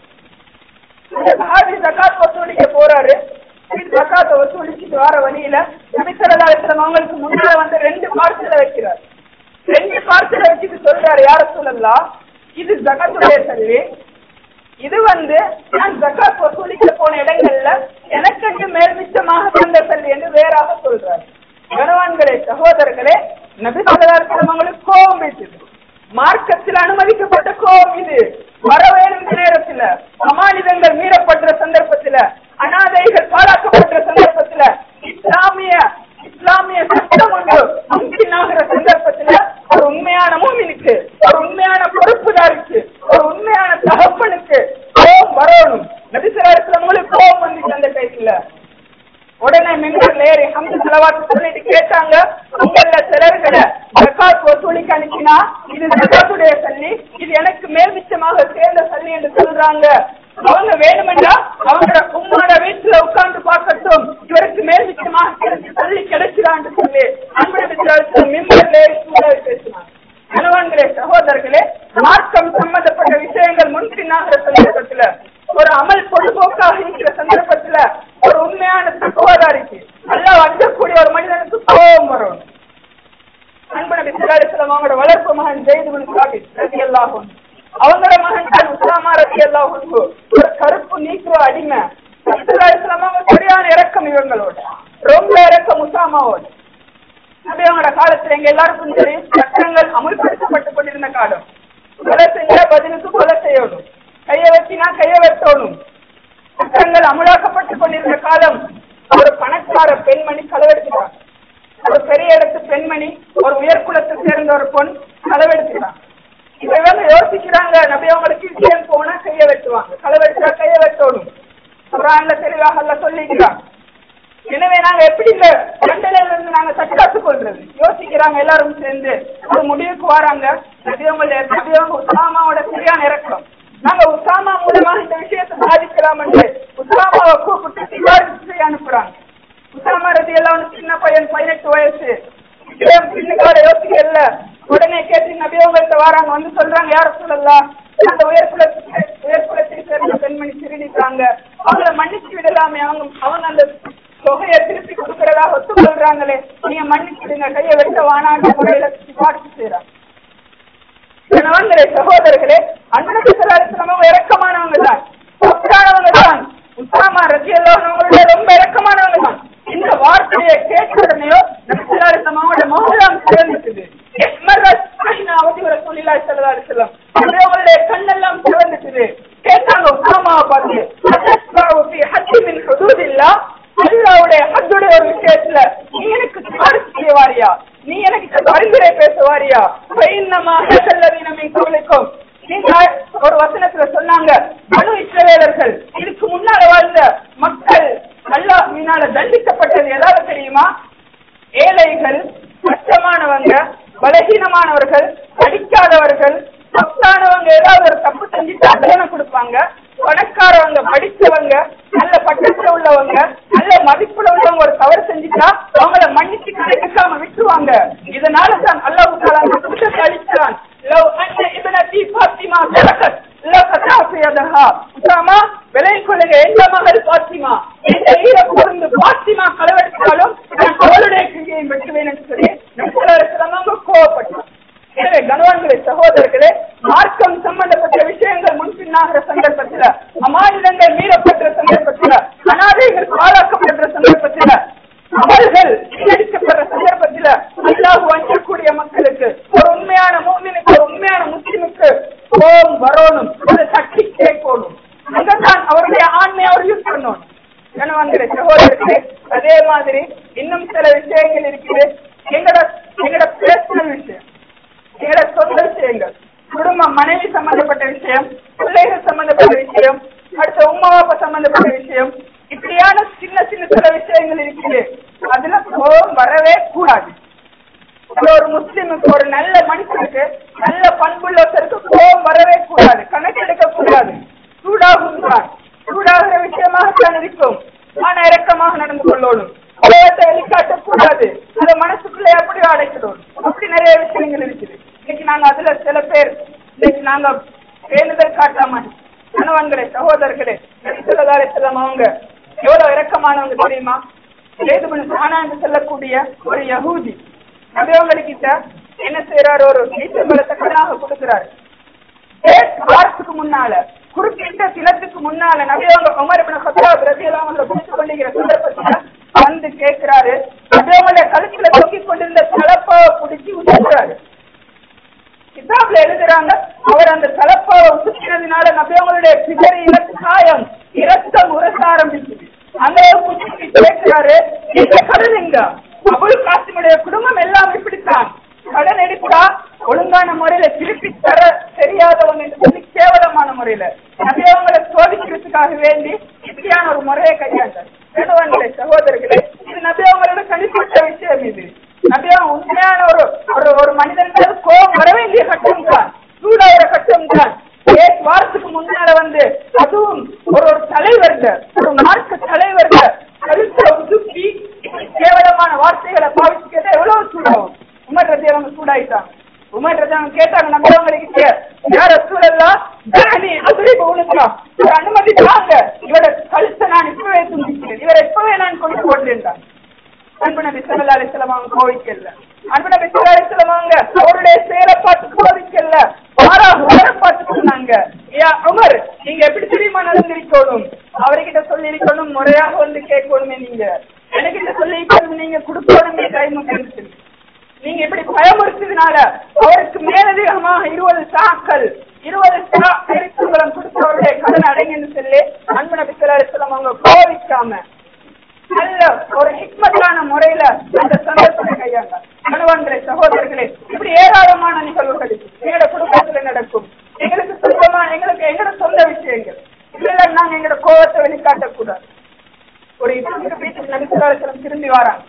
அந்த சஹாபி ஜக்காத் வசூலிக்க போறாரு ஜக்காத்தை வசூலிச்சுட்டு வர வழியில நபிசல்லாஸ்லாம் அவங்களுக்கு முன்னால வந்து ரெண்டு பார்சல வைக்கிறார் ரெண்டு பார்சல வச்சுட்டு சொல்றாரு யார சொல்லலாம் இது ஜகாத்துடைய சல்லி இது வந்து நான் ஜக்காத் வசூலிக்க போன இடங்கள்ல எனக்கென்று மேல்மிச்சமாக தந்த சல்லி என்று வேறாக சொல்றாரு கனவான்களே சகோதரர்களே நபி அவங்களுக்கு கோபம் வைத்தது மார்க்கத்தில் அனுமதிக்கப்பட்ட கோபம் இது வர வேணும் நேரத்துல அமானிதங்கள் மீறப்படுற சந்தர்ப்பத்துல அனாதைகள் பாழாக்கப்படுற சந்தர்ப்பத்துல இஸ்லாமிய இஸ்லாமிய சட்டம் ஒன்று முன்பின்னாகிற சந்தர்ப்பத்துல ஒரு உண்மையான மூமினுக்கு ஒரு உண்மையான பொறுப்புதாருக்கு ஒரு உண்மையான தகப்பனுக்கு கோபம் வரணும் நபிசராசலங்களுக்கு கோபம் வந்துச்சு அந்த டைத்துல உடனே மின்பர்ல ஏறி ஹம்து செலவாத்து சொல்லிட்டு கேட்டாங்க உங்கள சிலர்களை ஜக்காத் வசூலிக்கு அனுப்பினா இது ஜக்காத்துடைய சல்லி இது எனக்கு மேல்மிச்சமாக சேர்ந்த சல்லி என்று சொல்றாங்க அவங்க வேணுமென்றா அவங்களோட உம்மோட வீட்டுல உட்கார்ந்து பார்க்கட்டும் இவருக்கு மேல்மிச்சமாக கிடைச்சு சல்லி கிடைக்கிறான்னு சொல்லி அன்பு மின்பர்ல ஏறி சூழல் பேசினாங்க கணவன்களே சகோதரர்களே மார்க்கம் சம்பந்தப்பட்ட விஷயங்கள் முன்பின்னாகிற சந்தர்ப்பத்துல ஒரு அமல் பொதுபோக்காக இருக்கிற சந்தர்ப்பத்துல ஒரு உண்மையான தக்குவதாரிக்கு நல்லா வந்தக்கூடிய ஒரு மனிதனுக்கு கோபம் வரும் அன்பு நபி சிலாலிஸ்லாம் அவங்களோட வளர்ப்பு மகன் ஜெயிது சாபித் ரதி அல்லாஹும் அவங்களோட மகன் தான் உசாமா ரதி அல்லாஹும் ஒரு கருப்பு நீக்கிற அடிமை சிலாலிஸ்லாம் அவங்க சரியான இறக்கம் இவங்களோட ரொம்ப இறக்கம் உசாமாவோட நபியவங்களோட காலத்துல எங்க எல்லாருக்கும் தெரியும் சட்டங்கள் அமுல்படுத்தப்பட்டு கொண்டிருந்த காலம் கொலை செஞ்சா பதிலுக்கு கொலை செய்யணும் கைய வச்சினா கைய வெட்டணும் சட்டங்கள் அமுலாக்கப்பட்டு கொண்டிருந்த காலம் ஒரு பணக்கார பெண்மணி களவெடுத்துட்டான் ஒரு பெரிய இடத்து பெண்மணி ஒரு உயர்குலத்தை சேர்ந்த ஒரு பொன் களவெடுத்துட்டான் இப்ப இவங்க யோசிக்கிறாங்க நபி அவங்களுக்கு விஷயம் போனா கைய வெட்டுவாங்க களவெடுத்தா கைய வெட்டணும் குரான்ல தெளிவாக அல்ல சொல்லிக்கிறாங்க எனவே நாங்க எப்படி இந்த தண்டனையில இருந்து நாங்க தற்காத்து கொள்றது யோசிக்கிறாங்க எல்லாரும் சேர்ந்து ஒரு முடிவுக்கு வராங்க நபியவங்கள நபியவங்க உசாமாவோட சரியான இறக்கம் நாங்க உசாமா மூலமாக இந்த விஷயத்தை சாதிக்கலாம் என்று உசாமாவை கூப்பிட்டு விவாதித்து செய்ய அனுப்புறாங்க உசாமா ரதி எல்லாம் சின்ன பையன் பதினெட்டு வயசு பின்னுக்கார யோசிக்கல உடனே கேட்டு நபியவங்கள்ட்ட வராங்க வந்து சொல்றாங்க யார சொல்லலாம் அந்த உயர்குலத்தை உயர்குலத்தை சேர்ந்த பெண்மணி திருடிட்டாங்க அவங்கள மன்னிச்சு விடலாமே அவங்க அவங்க அந்த தொகையை திருப்பி கொடுக்கறதாக ஒத்துக்கொள்றாங்களே நீங்க மன்னிச்சிடுங்க கையை வெட்ட வானான்ற முறையில சிபாரிசு செய்யறாங்க கணவன்களே சகோதரர்களே அன்பு சலாசனமும் இறக்கமானவங்க தான் சொத்தானவங்க தான் உத்தாமா ரத்தியல்லவங்களோட ரொம்ப இறக்கமானவங்க தான் இந்த வார்த்தையை கேட்ட உடனேயோ நபிசலாசனமாவோட மோகலாம் சேர்ந்துட்டுது அவங்களுடைய கண்ணெல்லாம் சிவந்துட்டுது கேட்டாங்க உத்தாமாவை பார்த்து அல்லாவுடைய ஹத்துடைய ஒரு விஷயத்துல நீ எனக்கு சிபாரிசு செய்ய வாரியா நீ நீ எனக்கு பரிந்துரை பேச வாரியா பைன்னமா செல்லவீனமின் கவலைக்கும் நீங்க ஒரு வசனத்துல சொன்னாங்க மனு இஸ்ரவேலர்கள் இதுக்கு முன்னால வாழ்ந்த மக்கள் அல்லாஹ் மீனால தண்டிக்கப்பட்டது ஏதாவது தெரியுமா ஏழைகள் கஷ்டமானவங்க பலகீனமானவர்கள் படிக்காதவர்கள் தப்பானவங்க ஏதாவது ஒரு தப்பு செஞ்சுட்டா தண்டனை கொடுப்பாங்க பணக்காரவங்க படிச்சவங்க நல்ல பட்டத்துல உள்ளவங்க நல்ல மதிப்புல உள்ளவங்க ஒரு தவறு செஞ்சுட்டா அவங்கள மன்னிச்சு கிடைக்காம விட்டுருவாங்க இதனால தான் அல்லாஹ் தாலா அந்த குற்றத்தை அளித்தான் லவ் அன்ன இப்னதி ஃபாத்திமா சரகத் லகதாஃபியதஹா உசாமா விலை கொள்ளுங்க எந்த மகள் பாத்திமா இந்த ஈர பொருந்து பாத்திமா களவெடுத்தாலும் நான் அவளுடைய கிரியை வெட்டுவேன் என்று சொல்லி நபிசல்லாங்க கோவப்பட்டான் எனவே கனவான்களே சகோதரர்களே மார்க்கம் சம்பந்தப்பட்ட விஷயங்கள் முன்பின்னாகிற சந்தர்ப்பத்தில் அமானிதங்கள் மீறப்பட்ட சந்தர்ப்பத்தில் அனாதைகள் பாழாக்கப்படுற சந்தர்ப்பத்தில் அவர்கள் நடிக்கப்படுற சந்தர்ப்பத்தில் அல்லாஹ் அஞ்சக்கூடிய மக்களுக்கு ஒரு உண்மையான மூமினுக்கு ஒரு உண்மையான முஸ்லிமுக்கு கோபம் வரணும் அதை தட்டி கேட்கணும் அங்கதான் அவருடைய ஆண்மையை அவர் யூஸ் பண்ணணும் கணவன்களே சகோதரர்களே அதே மாதிரி இன்னும் சில விஷயங்கள் இருக்குது எங்கட எங்கட பேர்சனல் விஷயம் எங்கட சொந்த விஷயங்கள் குடும்பம் மனைவி சம்பந்தப்பட்ட விஷயம் பிள்ளைகள் சம்பந்தப்பட்ட விஷயம் அடுத்த உமா அப்பா சம்பந்தப்பட்ட விஷயம் இப்படியான சின்ன சின்ன சில விஷயங்கள் இருக்குது அதுல கோபம் வரவே கூடாது அது ஒரு முஸ்லிமுக்கு ஒரு நல்ல மனுஷனுக்கு நல்ல பண்புள்ளவருக்கு கோபம் வரவே கூடாது கணக்கெடுக்க கூடாது சூடாகும் தான் சூடாகிற விஷயமாகத்தான் இருக்கும் ஆனா இறக்கமாக நடந்து கொள்ளணும் கோபத்தை வெளிக்காட்ட கூடாது அதை மனசுக்குள்ளே அப்படி அடைக்கணும் அப்படி நிறைய விஷயங்கள் இருக்குது இன்னைக்கு நாங்க அதுல சில பேர் இன்னைக்கு நாங்க பேணுதல் காட்டாம கணவன்களே சகோதரர்களே நபிசல்லாலே செல்லம் அவங்க எவ்வளவு இறக்கமானவங்க தெரியுமா ஏதுபன் சானா என்று சொல்லக்கூடிய ஒரு யகூதி நபியவங்ககிட்ட என்ன செய்யறாரு ஒரு நீச்சம்பளத்தை கடனாக கொடுக்கிறாரு வாரத்துக்கு முன்னால குறிப்பிட்ட தினத்துக்கு முன்னால நபியவங்க உமர் இப்னு கத்தாப் ரலியல்லாஹு அன்ஹு பிடிச்சு கொண்டிருக்கிற சந்தர்ப்பத்துல வந்து கேட்கிறாரு நபியவங்களுடைய கழுத்துல தொங்கிக் கொண்டிருந்த தலப்பாவை பிடிச்சி உதிர்கிறாரு கிதாப்ல எழுதுறாங்க அவர் அந்த தலப்பாவை உசுக்கிறதுனால நபியவங்களுடைய பிதறியில காயம் இரத்தம் உரச ஆரம்பிக்குது அந்த புடிச்சு கேட்கிறாரு இந்த கடன் எங்க அபுல் காசிமுடைய குடும்பம் எல்லாம் இப்படித்தான் கடன் எடுத்தா ஒழுங்கான முறையில திருப்பி தர தெரியாதவங்க என்று சொல்லி கேவலமான முறையில நபியவங்களை சோதிக்கிறதுக்காக வேண்டி இப்படியான ஒரு முறையை கையாண்டார் வேணுவாங்களே சகோதரர்களே இது நபியவங்களோட தனிப்பட்ட விஷயம் இது நபியவங்க உண்மையான ஒரு ஒரு ஒரு மனிதனுக்கு கோபம் வர வேண்டிய கட்டம் தான் சூடாகிற கட்டம் தான் ஏழு வாரத்துக்கு முன்னால வந்து அதுவும் ஒரு ஒரு தலைவர்க ஒரு மார்க்க தலைவர்க கழுத்தை உதுப்பி கேவலமான வார்த்தைகளை பாவிச்சு கேட்டா எவ்வளவு சூடாகும் உமர் ரதி அவங்க சூடாயிட்டாங்க உமர் ரதி அவங்க கேட்டாங்க நம்ம அவங்களுக்கு யார சூழல்லாம் தானி அதுரை உனக்கா ஒரு அனுமதி தாங்க இவர கழுத்தை நான் இப்பவே துண்டிக்கிறேன் இவரை இப்பவே நான் கொண்டு போட்டேன்டாங்க அன்பு நபி ஸல்லல்லாஹு அலைஹி வஸல்லம் அவங்க கோவிக்கல அன்பு நபி ஸல்லல்லாஹு அலைஹி வஸல்லம் அவங்க அவருடைய செயலை பார்த்து கோவிக்கல மாறாக உமரை பார்த்து சொன்னாங்க யா உமர் நீங்க எப்படி தெரியுமா நடந்திருக்கணும் அவர்கிட்ட சொல்லி இருக்கணும் முறையாக வந்து கேட்கணுமே நீங்க எனக்கிட்ட சொல்லி இருக்கணும் நீங்க கொடுக்கணுமே கைமுக்கு நீங்க இப்படி பயமுறுத்ததுனால அவருக்கு மேலதிகமாக இருபது சாக்கள் இருபது சா எரிச்சம்பளம் கொடுத்தவருடைய கடன் அடைங்கன்னு சொல்லி அன்பு நபி ஸல்லல்லாஹு அலைஹி வஸல்லம் அவங்க கோவிக்காம நல்ல ஒரு ஹிக்மத்தான முறையில அந்த சந்தர்ப்பத்தை கையாண்ட கணவன்களே சகோதரர்களே இப்படி ஏராளமான நிகழ்வுகள் எங்களோட குடும்பத்துல நடக்கும் எங்களுக்கு சொந்தமா எங்களுக்கு எங்களோட சொந்த விஷயங்கள் இதுல நாங்க எங்களோட கோபத்தை வெளிக்காட்டக்கூடாது ஒரு இதுக்கு வீட்டுக்கு நபிசுராசனம் திரும்பி வராங்க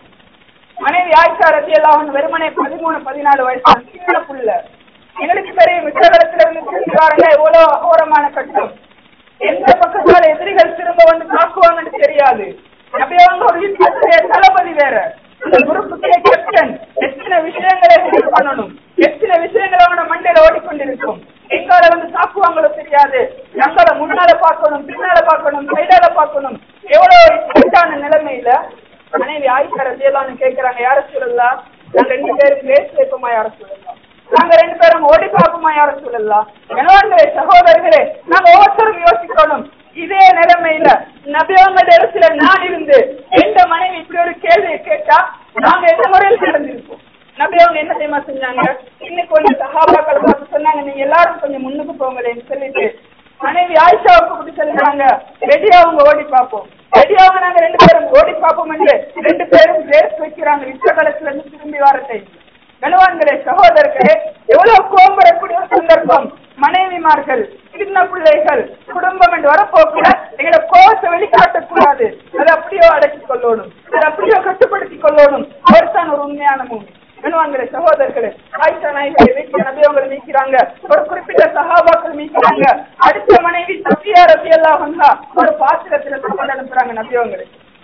மனைவி ஆயிஷா ரத்தி எல்லாம் வெறுமனே பதிமூணு பதினாலு வயசு சின்ன புள்ள எங்களுக்கு தெரியும் விசகலத்துல இருந்து திரும்பி வராங்க எவ்வளவு அகோரமான கட்டம் எந்த பக்கத்தால எதிரிகள் திரும்ப வந்து தாக்குவாங்கன்னு தெரியாது நபியவங்க ஒரு யுத்தத்துடைய தளபதி வேற அந்த குரூப்புக்கே கேப்டன் எத்தனை விஷயங்களை ஹேண்டில் பண்ணணும் எத்தனை விஷயங்கள் அவனோட மண்டையில ஓடிக்கொண்டிருக்கும் எங்கால வந்து தாக்குவாங்களோ தெரியாது எங்கால முன்னால பார்க்கணும் பின்னால பார்க்கணும் சைடால பார்க்கணும் எவ்வளவு இக்கட்டான நிலைமையில மனைவி ஆயிஷா ரத்தியெல்லாம் கேட்கிறாங்க யார சொல்லலாம் நாங்க ரெண்டு பேரும் பேச வைப்போமா யார சொல்லலாம் நாங்க ரெண்டு பேரும் ஓடி பார்ப்போமா யார சொல்லலாம் கணவன்களே சகோதரர்களே நாங்க ஒவ்வொருத்தரும் யோசிக்கணும் இதே நிலைமையில நபியவங்க இடத்துல நான் இருந்து எந்த மனைவி இப்படி ஒரு கேள்வியை கேட்டா நாங்க எந்த முறையில் நடந்திருப்போம் நபியவங்க என்ன தெரியுமா செஞ்சாங்க இன்னைக்கு கொஞ்சம் சஹாபாக்களை பார்த்து சொன்னாங்க நீங்க எல்லாரும் கொஞ்சம் முன்னுக்கு போங்களேன்னு சொல்லிட்டு மனைவி ஆயிஷாவுக்கு கூப்பிட்டு சொல்றாங்க ரெடியா அவங்க ஓடி பார்ப்போம் ரெடியாக நாங்க ரெண்டு பேரும் ஓடி பார்ப்போம் என்று ரெண்டு பேரும் ரேஸ் வைக்கிறாங்க யுத்த காலத்துல இருந்து திரும்பி வர டைம் கனவான்களே சகோதரர்களே எவ்வளவு கோபம் வரக்கூடிய ஒரு சந்தர்ப்பம் மனைவிமார்கள் சின்ன பிள்ளைகள் குடும்பம் என்று வரப்போக்குல எங்களை கோபத்தை வெளிக்காட்டக்கூடாது அதை அப்படியோ அடக்கிக் கொள்ளணும் அதை அப்படியோ கட்டுப்படுத்திக் கொள்ளணும் அவர் தான் ஒரு உண்மையான மூவி கனவான்களே சகோதரர்களே ஆயிஷா நாயகரை வீட்டில் நபி அவங்களை மீக்கிறாங்க ஒரு குறிப்பிட்ட சகாபாக்கள் மீக்கிறாங்க அடுத்த மனைவி சஃபியா ரபி எல்லாம் வந்தா ஒரு பாத்திரத்துல சாப்பாடு அனுப்புறாங்க நபி அவங்களை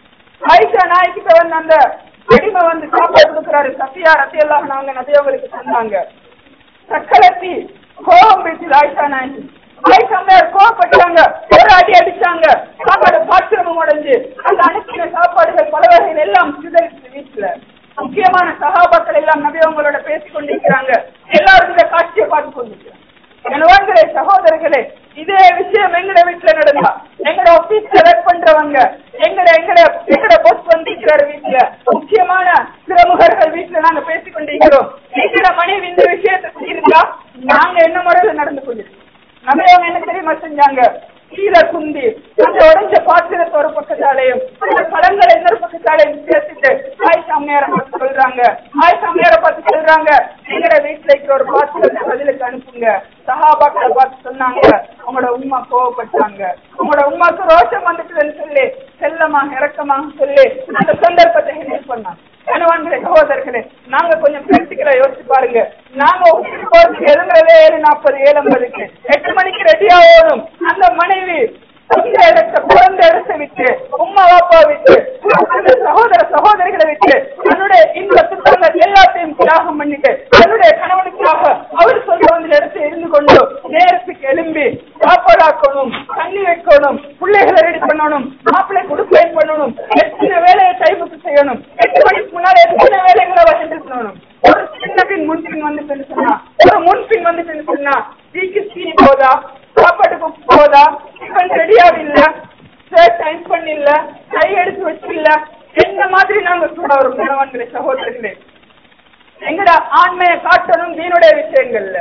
ஆயிஷா நாய்க்கிட்ட வந்து அந்த அடிமை வந்து சாப்பாடு கொடுக்குறாரு சஃபியா ரத்தி எல்லாம் நாங்க நபியவங்களுக்கு சொன்னாங்க சக்கலத்தி கோபம் பேசுது ஆயிஷா நாயகி ஆயிஷா மேல கோவப்பட்டாங்க ஒரு அடி அடிச்சாங்க சாப்பாடு பாத்திரமும் உடைஞ்சு அந்த அனுப்பின சாப்பாடுகள் பல வகைகள் எல்லாம் சிதறிச்சு வீட்டுல முக்கியமான சகாபாக்கள் எல்லாம் நபியவங்களோட பேசிக் கொண்டிருக்கிறாங்க எல்லாரும் இந்த காட்சியை பார்த்து கொண்டிருக்கிறாங்க கணவான்களே சகோதரர்களே இதே விஷயம் எங்கட வீட்டுல நடந்தா எங்கட ஆபீஸ்ல ஒர்க் பண்றவங்க எங்கட எங்கட எங்கட போஸ்ட் வந்திருக்கிறாரு வீட்டுல முக்கியமான பிரமுகர்கள் வீட்டுல நாங்க பேசிக் கொண்டிருக்கிறோம் எங்கட மனைவி இந்த விஷயத்தை இருந்தா நாங்க என்ன முறையில நடந்து கொண்டிருக்கோம் நம்ம அவங்க என்ன தெரியுமா செஞ்சாங்க கீழே குந்தி அந்த உடைஞ்ச பாத்திரத்தை ஒரு பக்கத்தாலையும் அந்த பழங்களை இன்னொரு பக்கத்தாலையும் சேர்த்துட்டு ஆய் சாமியார பார்த்து சொல்றாங்க ஆய் சாமியார பார்த்து சொல்றாங்க எங்கட வீட்டுல இருக்கிற ஒரு பாத்திரத்தை பதிலுக்கு அனுப்புங்க சஹாபாக்களை பார்த்து சொன்னாங்க உங்களோட உமா கோவப்பட்டாங்க உங்களோட உமாக்கு ரோஷம் வந்துட்டுதுன்னு சொல்லி செல்லமாக இறக்கமாக சொல்லி அந்த சந்தர்ப்பத்தை ஹெல்ப் பண்ணாங்க கணவான்களே சகோதரர்களே நாங்க கொஞ்சம் பிராக்டிக்கலா யோசிச்சு பாருங்க நாங்க office போறதுக்கு எழுதுறதே ஏழு நாற்பது ஏழு ஐம்பதுக்கு எட்டு மணிக்கு ரெடியா ஓடும் அந்த மனைவி இந்த இடத்தை பிறந்த இடத்தை விட்டு உம்மா பாப்பா விட்டு அந்த சகோதர சகோதரிகளை விட்டு தன்னுடைய இந்த சுத்தங்கள் எல்லாத்தையும் தியாகம் பண்ணிட்டு தன்னுடைய கணவனுக்காக அவர் சொல்ற வந்து இடத்தை இருந்து கொண்டு நேரத்துக்கு எழும்பி சாப்பாடாக்கணும் தண்ணி வைக்கணும் பிள்ளைகளை ரெடி பண்ணணும் மாப்பிள்ளை கொடுப்பேன் பண்ணணும் எத்தனை வேலையை டைமுக்கு செய்யணும் எட்டு மணிக்கு முன்னாடி எத்தனை வேலைகளை வசதி பண்ணணும் ஒரு சின்ன பின் முன்பின் வந்துட்டு சொன்னா ஒரு முன்பின் வந்துட்டு சொன்னா டீக்கு சீனி போதா சாப்பாட்டுக்கு உப்பு போதா டிஃபன் ரெடியா இல்ல ஷர்ட் டைம் பண்ணில்ல கை எடுத்து வச்சில்ல என்ன மாதிரி நாங்க கூட வரும் கணவன்களே சகோதரர்களே எங்கட ஆண்மையை காட்டணும் தீனுடைய விஷயங்கள்ல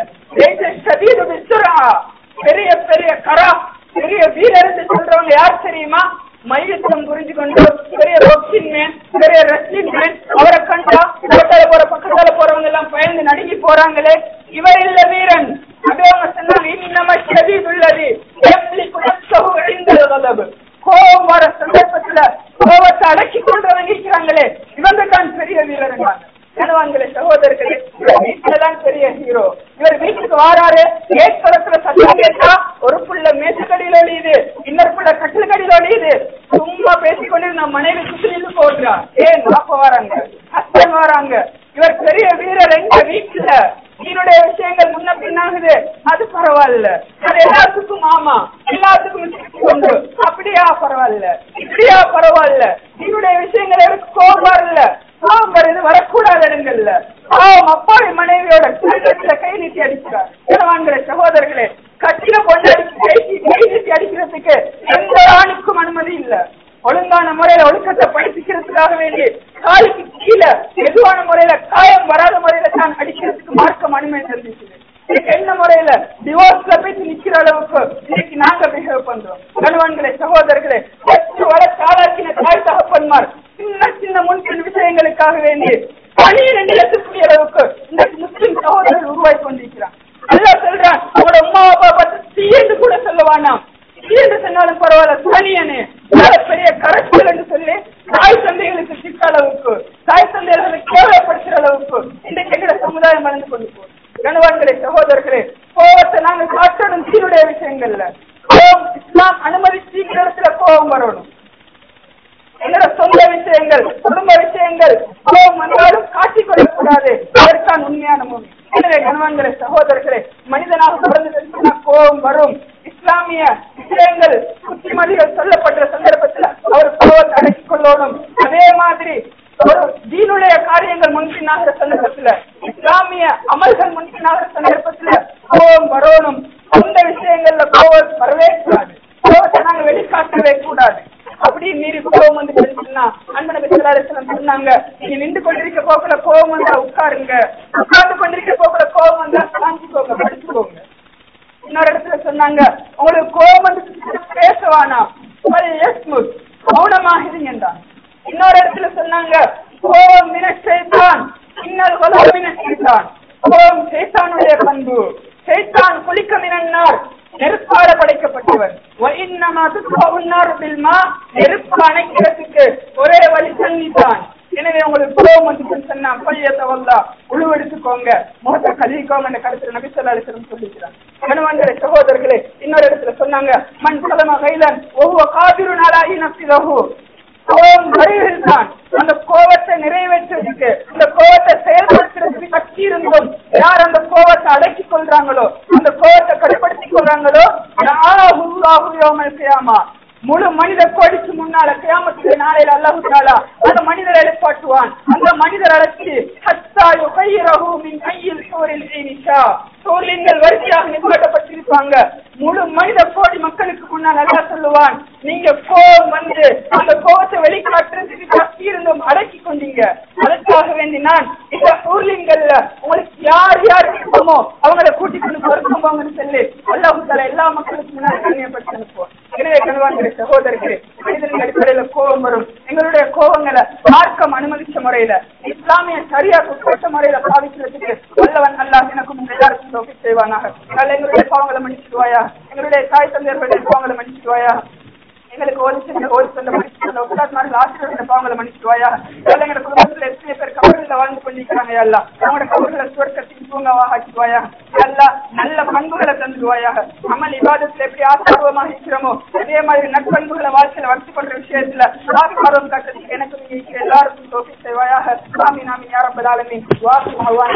சதீது விசுரா பெரிய பெரிய கரா பெரிய வீரர் சொல்றவங்க யார் தெரியுமா மையத்தம் புரிஞ்சு கொண்டு பெரிய ரொக்சின் மேன் பெரிய ரெஸ்லிங் மேன் அவரை கண்டா பக்கத்தால போற பக்கத்தால போறவங்க எல்லாம் பயந்து நடுங்கி போறாங்களே இவர் இல்ல வீரன் அப்படியே அவங்க சொன்னாங்க இன்னம ஷதீத் உள்ளது எப்படி குலசகு எழுந்தது கோபம் வர சந்தர்ப்பத்துல கோபத்தை அடக்கி கொண்டவங்க இருக்கிறாங்களே இவங்க தான் பெரிய வீரர் கணவான்களே சகோதரர்களே வீட்டுலதான் பெரிய ஹீரோ இவர் வீட்டுக்கு வாராரு ஏற்படத்துல சத்தம் கேட்டா ஒரு புள்ள மேசக்கடியில் ஒழியுது இன்னொரு புள்ள கட்டில் ஒழியுது சும்மா பேசிக்கொண்டு நான் மனைவி சுற்றிலிருந்து போடுறா ஏன் பாப்பா வராங்க ஹஸ்பண்ட் வராங்க இவர் பெரிய வீரர் எங்க வீட்டுல என்னுடைய விஷயங்கள் முன்ன பின்னாகுது அது பரவாயில்ல அது எல்லாத்துக்கும் ஆமா எல்லாத்துக்கும் கொண்டு அப்படியா பரவாயில்ல இப்படியா பரவாயில்ல என்னுடைய விஷயங்கள் எனக்கு கோபம் இல்ல கோபம் வருது வரக்கூடாத இடங்கள்ல பாவம் அப்பாவி மனைவியோட கழுத்துல கை நீட்டி அடிக்கிறார் இளவான்களே சகோதரர்களே கட்டில கொண்டு அடிச்சு கை நீட்டி- கை நீட்டி அடிக்கிறதுக்கு எந்த ஆணுக்கும் அனுமதி இல்ல ஒழுங்கான முறையில ஒழுக்கத்தை படிப்பிக்கிறதுக்காக வேண்டி காலுக்கு கீழே எதுவான முறையில காயம் வராத முறையில தான் அடிக்கிறதுக்கு மார்க்கம் அனுமதி தெரிஞ்சிச்சு இன்னைக்கு என்ன முறையில டிவோர்ஸ்ல போயிட்டு நிக்கிற அளவுக்கு இன்னைக்கு நாங்க பிஹேவ் பண்றோம் கணவன்களே சகோதரர்களே பெற்று வளர்த்து ஆளாக்கின தாய் தகப்பன்மார் சின்ன சின்ன முன்பின் விஷயங்களுக்காக வேண்டி பணியில நிலத்துக்கூடிய அளவுக்கு இன்னைக்கு முஸ்லிம் சகோதரர்கள் உருவாக்கி கொண்டிருக்கிறான் அல்லாஹ் சொல்றான் அவங்களோட அம்மா அப்பா பார்த்து தீ என்று கூட சொல்லுவானாம் தீ என்று சொன்னாலும் பரவாயில்ல சனியனே நல்ல பெரிய கரஸ்கள் என்று சொல்லி தாய் தந்தைகளுக்கு சிக்க அளவுக்கு தாய் தந்தைகளை கேவலப்படுத்துற அளவுக்கு இன்றைக்கு எங்கட சமுதாயம் வளர்ந்து கொண்டு போகுது கணவான்களே சகோதரர்களே கோபத்தை நாங்க காட்டணும் தீனுடைய விஷயங்கள்ல கோபம் இஸ்லாம் அனுமதிச்சிக்கிற இடத்துல கோபம் வரணும் எங்களோட சொந்த விஷயங்கள் குடும்ப விஷயங்கள் கோபம் வந்தாலும் காட்டிக் கொள்ளக்கூடாது அதற்கான உண்மையான மொழி எனவே கணவன்களே சகோதரர்களே மனிதனாக பிறந்ததற்கு கோபம் வரும் இஸ்லாமிய விஷயங்கள் புத்திமதிகள் சொல்லப்பட்ட சந்தர்ப்பத்தில் அவர் கோபத்தை அடக்கிக் கொள்ளணும் அதே மாதிரி ஒரு தீனுடைய காரியங்கள் முன்பின்னாகிற சந்தர்ப்பத்துல இஸ்லாமிய அமல்கள் முன்பின்னாகிற சந்தர்ப்பத்துல கோபம் வரணும் அந்த விஷயங்கள்ல கோபம் வரவே கூடாது கோபத்தை நாங்க வெளிக்காட்டவே கூடாது அப்படி மீறி கோபம் வந்து சொன்னா அன்பனக்கு சிலாரசனம் சொன்னாங்க நீங்க நின்று கொண்டிருக்க போக்குல கோபம் வந்தா உட்காருங்க உட்கார்ந்து கொண்டிருக்க போக்குல கோபம் வந்தா சாஞ்சிக்கோங்க படிச்சுக்கோங்க இன்னொரு இடத்துல சொன்னாங்க உங்களுக்கு கோபம் வந்து பேச வேணாம் மௌனமாக இருங்கன்றாங்க இன்னொரு இடத்துல சொன்னாங்க கோபம் மினச்சைத்தான் இன்னல் வலமின செய்தான் கோபம் சேத்தானுடைய பண்பு சேத்தான் குளிக்க மினன்னார் நெருப்பால படைக்கப்பட்டவர் நெருப்பு அணைக்கிறதுக்கு ஒரே வழி தண்ணி தான் எனவே உங்களுக்கு கோபம் வந்து சொன்னா பள்ளியத்தை வந்தா உழுவெடுத்துக்கோங்க முகத்தை கழுவிக்கோங்க என்ற கருத்துல நபிசல்லாசனம் சொல்லிக்கிறாங்க கணவன்களை சகோதரர்களே இன்னொரு இடத்துல சொன்னாங்க மண் கலம கைலன் ஒவ்வொரு காதிரு நாளாகி நப்பிதகு கோபம் வருகிறது தான் அந்த கோபத்தை நிறைவேற்றுறதுக்கு அந்த கோபத்தை செயல்படுத்துறதுக்கு சக்தி இருந்தும் யார் அந்த கோபத்தை அடக்கிக் கொள்றாங்களோ அந்த கோபத்தை கட்டுப்படுத்திக் கொள்றாங்களோ செய்யாமா முழு மனித கோடிக்கு முன்னால கியாமத்துடைய நாளையில அல்லாஹு தாலா அந்த மனிதரை எழுப்பாட்டுவான் அந்த மனிதர் அழைச்சி ஹத்தா யுகைரஹு மின் கையில் சூரில் ஈனிஷா சூரியன்கள் வரிசையாக நிப்பாட்டப்பட்டிருப்பாங்க முழு மனித கோடி மக்களுக்கு முன்னால் நல்லா சொல்லுவான் நீங்க கோபம் வந்து அந்த கோபத்தை வெளிக்காட்டுறதுக்கு சக்தி இருந்தும் அடக்கி கொண்டீங்க அதற்காக வேண்டி நான் இந்த சூரியன்கள்ல உங்களுக்கு யார் யார் இருக்கமோ அவங்கள கூட்டி கொண்டு பொருத்தம் போங்கன்னு சொல்லி அல்லாஹு தாலா எல்லா மக்களுக்கு முன்னாடி கண்ணியப்படுத்தி அனுப்புவோம் எனவே கணவான்களே சகோதரர்களே மனிதர்கள் அடிப்படையில கோபம் வரும் எங்களுடைய கோபங்களை மார்க்கம் அனுமதிச்ச முறையில இஸ்லாமிய சரியா உட்பட்ட முறையில பாவிக்கிறதுக்கு வல்லவன் அல்லாஹ் எனக்கும் உங்க எல்லாருக்கும் தோப்பி செய்வானாக அதனால எங்களுடைய பாவங்களை மன்னிச்சுடுவாயா எங்களுடைய தாய் தந்தையர்களுடைய பாவங்களை மன்னிச்சுடுவாயா எங்களுக்கு ஒரு சின்ன ஒரு சில மனுஷன் உட்கார்ந்து ஆசிரியர் பாவங்களை மன்னிச்சுடுவாயா அதனால எங்க குடும்பத்துல எத்தனை பேர் கபர்ல வாழ்ந்து கொண்டிருக்கிறாங்க எல்லாம் அவங்களோட கபர்களை சுவர்க்கத்தின் தூங்கவா ஆக்கிடுவாயா எல்லாம் நல்ல பண்புகளை தந்துடுவாயாக அமல் விவாதத்துல எப்படி ஆசார்வமாக இருக்கிறோமோ அதே மாதிரி நட்பண்புகளை வாழ்க்கையில வளர்த்து கொண்ட விஷயத்துல ஆசார்வம் கட்டத்துக்கு எனக்கு நீங்க இருக்கிற எல்லாருக்கும் தோப்பி செய்வாயாக சாமி நாமி யாரப்பதாலுமே வாசி